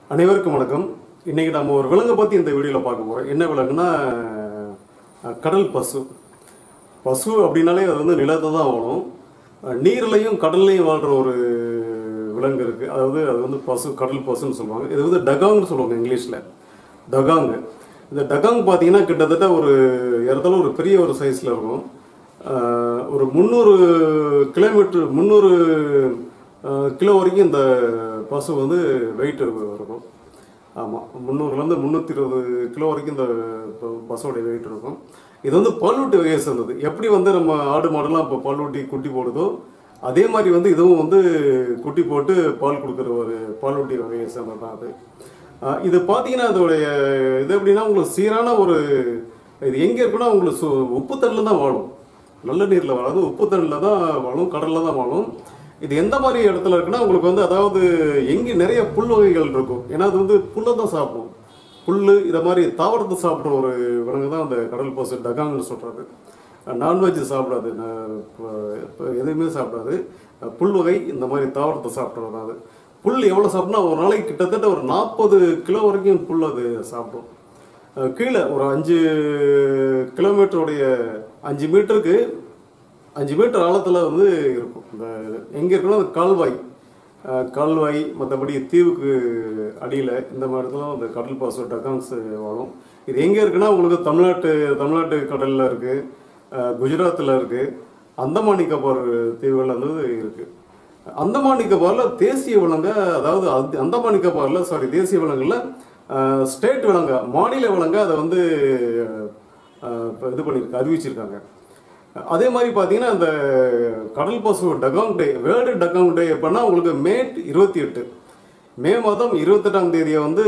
அனைவருக்கும் வணக்கம் இன்னைக்கு நம்ம ஒரு விலங்கை பற்றி இந்த வீடியோவில் பார்க்க போகிறோம் என்ன விலங்குனா அஹ், கடல் பசு பசு அப்படின்னாலே அது வந்து நிலத்தை தான் வாழும் அஹ், நீர்லையும் கடல்லையும் வாழ்கிற ஒரு விலங்கு இருக்குது அதாவது அது வந்து பசு கடல் பசுன்னு சொல்லுவாங்க இது வந்து டகாங்னு சொல்லுவாங்க இங்கிலீஷில் டகாங்கு இந்த டகாங் பார்த்தீங்கன்னா கிட்டத்தட்ட ஒரு இடத்துல ஒரு பெரிய ஒரு சைஸில் இருக்கும் அஹ், ஒரு முந்நூறு கிலோமீட்டர் முந்நூறு கிலோ வரைக்கும் இந்த பசு வந்து வெயிட் இருக்கும் ஆமாம் முந்நூறுலேருந்து முந்நூற்றி இருபது கிலோ வரைக்கும் இந்த ப- பஸ்ஸோடைய வெயிட் இருக்கும் இது வந்து பாலூட்டி வகையை சேர்ந்தது எப்படி வந்து நம்ம ஆடு மாடெல்லாம் இப்போ பாலூட்டி குட்டி போடுதோ அதே மாதிரி வந்து இதுவும் வந்து குட்டி போட்டு பால் கொடுக்குற ஒரு பாலூட்டி வகையை சேர்ந்தது தான் அது ஆஹ் இது பார்த்தீங்கன்னா அதோடைய இது எப்படின்னா உங்களுக்கு சீரான ஒரு இது எங்கே இருக்குன்னா உங்களுக்கு சு உப்புத்தண்ணில் தான் வாழும் நல்ல நீரில் வராது உப்புத்தண்ணில் தான் வாழும் கடலில் தான் வாழும் இது எந்த மாதிரி இடத்துல இருக்குன்னா உங்களுக்கு வந்து அதாவது எங்கே நிறைய புல் வகைகள் இருக்கும் ஏன்னா அது வந்து புல்லை தான் சாப்பிடும் புல் இதை மாதிரி தாவரத்தை சாப்பிட்ற ஒரு விலங்கு தான் அந்த கடல் பசு டகாங்னு சொல்கிறது நான்வெஜ் சாப்பிடாது ந- இப்ப- இப்ப எதுவுமே சாப்பிடாது புல் வகை இந்த மாதிரி தாவரத்தை சாப்பிட்றது தான் அது புல் எவ்வளோ சாப்பிட்னா ஒரு நாளைக்கு கிட்டத்தட்ட ஒரு நாற்பது கிலோ வரைக்கும் புல் அது சாப்பிடும் அஹ் கீழே ஒரு அஞ்சு கிலோமீட்டருடைய அஞ்சு மீட்டருக்கு அஞ்சு மீட்டர் ஆழத்தில் வந்து இருக்கும் இந்த எங்கே இருக்குன்னா அந்த கால்வாய் அஹ் கால்வாய் மற்றபடி தீவுக்கு அடியில் இந்த மாதிரி இடத்துல அந்த கடல் பாசு டக்கான்ஸ் வாழும் இது எங்கே இருக்குன்னா உங்களுக்கு தமிழ்நாட்டு தமிழ்நாட்டு கடலில் இருக்குது குஜராத்தில் இருக்குது அந்தமான் நிக்கோபார் தீவுகள் வந்து இருக்குது அந்தமான் நிக்கோபாரில் தேசிய விலங்க அதாவது அந்த- அந்தமான் நிக்கோபாரில் சாரி தேசிய விலங்குல ஸ்டேட் விலங்க மாநில விலங்க அதை வந்து அஹ், இப்ப இது பண்ணியிருக்கு அறிவிச்சிருக்காங்க அதே மாதிரி பார்த்தீங்கன்னா அந்த கடல் பசு டகாங் டே வேர்ல்டு டகாங் டே எப்படின்னா உங்களுக்கு மே இருபத்தி எட்டு மே மாதம் இருபத்தெட்டாம் தேதியை வந்து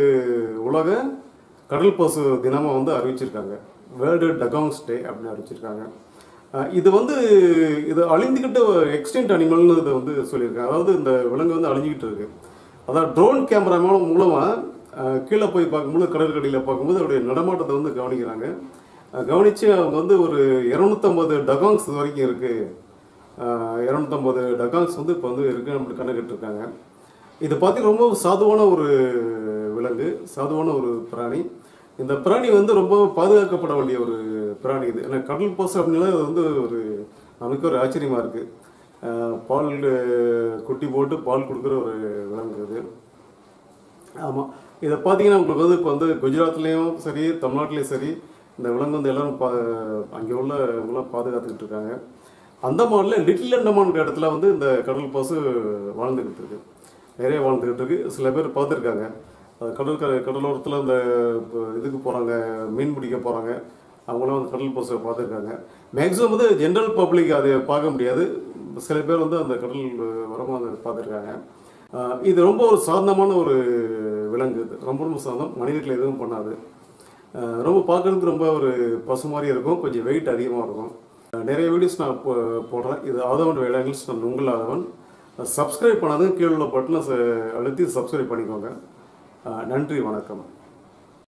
உலக கடல் பசு தினமாக வந்து அறிவிச்சிருக்காங்க வேர்ல்டு டகாங்ஸ் டே அப்படின்னு அறிவிச்சிருக்காங்க அஹ் இது வந்து இது அழிந்துக்கிட்ட எக்ஸ்டென்ட் அனிமல்னு இதை வந்து சொல்லியிருக்காங்க அதாவது இந்த விலங்கு வந்து அழிஞ்சிக்கிட்டு இருக்கு அதாவது ட்ரோன் கேமரா மூலமாக கீழே போய் பார்க்கும்போது கடற்கரையில் பார்க்கும்போது அவருடைய நடமாட்டத்தை வந்து கவனிக்கிறாங்க அஹ் கவனிச்சு அவங்க வந்து ஒரு இரநூத்தம்பது டகாங்ஸ் வரைக்கும் இருக்குது இரநூத்தம்பது டகாங்ஸ் வந்து இப்போ வந்து இருக்கு அப்படி கணக்கிட்டுருக்காங்க இது பார்த்து ரொம்ப சாதுவான ஒரு விலங்கு சாதுவான ஒரு பிராணி இந்த பிராணி வந்து ரொம்ப பாதுகாக்கப்பட வேண்டிய ஒரு பிராணி இது ஏன்னா கடல் பசு அப்படின்னா அது வந்து ஒரு நமக்கு ஒரு ஆச்சரியமாக இருக்குது பால் அஹ், குட்டி போட்டு பால் கொடுக்குற ஒரு விலங்கு இது ஆமாம் இதை பார்த்தீங்கன்னா உங்களுக்கு வந்து இப்போ வந்து குஜராத்லேயும் சரி தமிழ்நாட்டிலையும் சரி இந்த விலங்கு வந்து எல்லாரும் பா அங்கே உள்ள இவங்களாம் பாதுகாத்துக்கிட்டு இருக்காங்க அந்தமானில் லிட்டில் அண்டமான் இடத்துல வந்து இந்த கடல் பசு வாழ்ந்துக்கிட்டு இருக்கு நிறைய வாழ்ந்துக்கிட்டு இருக்கு சில பேர் பார்த்துருக்காங்க அது கடற்கரை கடலோரத்தில் இந்த இப்போ இதுக்கு போகிறாங்க மீன் பிடிக்க போகிறாங்க அவங்களாம் வந்து கடல் பசுவை பார்த்துருக்காங்க மேக்ஸிமம் வந்து ஜென்ரல் பப்ளிக் அதை பார்க்க முடியாது சில பேர் வந்து அந்த கடல் வரமாக அதை பார்த்துருக்காங்க ஆஹ் இது ரொம்ப ஒரு சாந்தமான ஒரு விலங்கு இது ரொம்ப ரொம்ப சாந்தம் மனிதர்கள் எதுவும் பண்ணாது ஆஹ் ரொம்ப பார்க்கறதுக்கு ரொம்ப ஒரு பசு மாதிரி இருக்கும் கொஞ்சம் வெயிட் அதிகமாக இருக்கும் ஆஹ் நிறைய வீடியோஸ் நான் போ- போடுறேன் இது ஆதவன் வேளாங்கல்ஸ் நான் உங்கள் ஆதவன் சப்ஸ்கிரைப் பண்ணாதும் கீழே உள்ள பட்டனை அழுத்தி சப்ஸ்கிரைப் பண்ணிக்கோங்க ஆஹ் நன்றி வணக்கம்